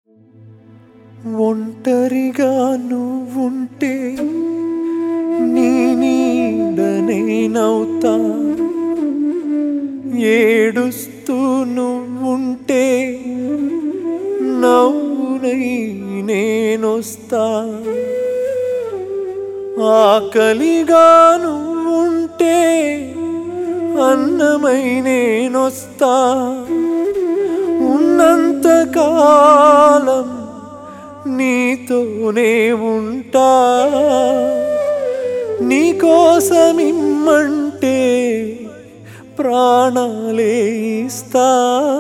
ఒంటరిగా నువ్వుంటే నీ నీడనేనవుతా ఏడుస్తూ నువ్వుంటే నవ్వునై నేనొస్తా ఆకలిగా నువ్వుంటే అన్నమై నేనొస్తా ఉన్నంత కాలం నీతోనే ఉంటా నీకోసమిమ్మంటే ప్రాణాలే ఇస్తా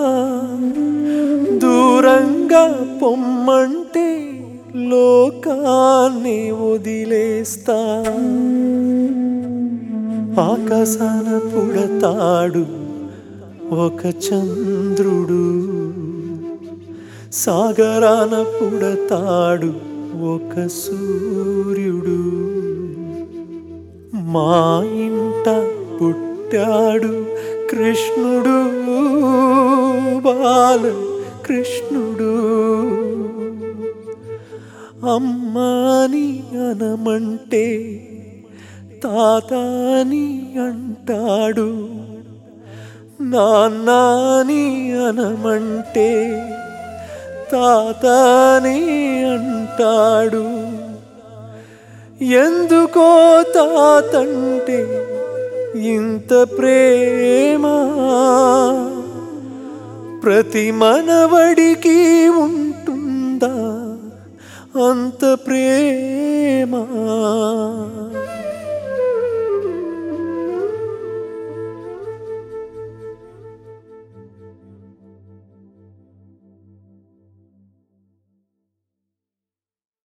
దూరంగా పొమ్మంటే లోకాన్ని వదిలేస్తా ఆకాశాన పుడతాడు ఒక చంద్రుడు సాగరాన పుడతాడు ఒక సూర్యుడు మా ఇంట పుట్టాడు కృష్ణుడు బాల కృష్ణుడు అమ్మాని అనమంటే తాతాని అంటాడు నాన్నాని అనమంటే తాతాని అంటాడు ఎందుకో తాతంటే ఇంత ప్రేమ ప్రతి మనవడికి ఉంటుందా అంత ప్రేమ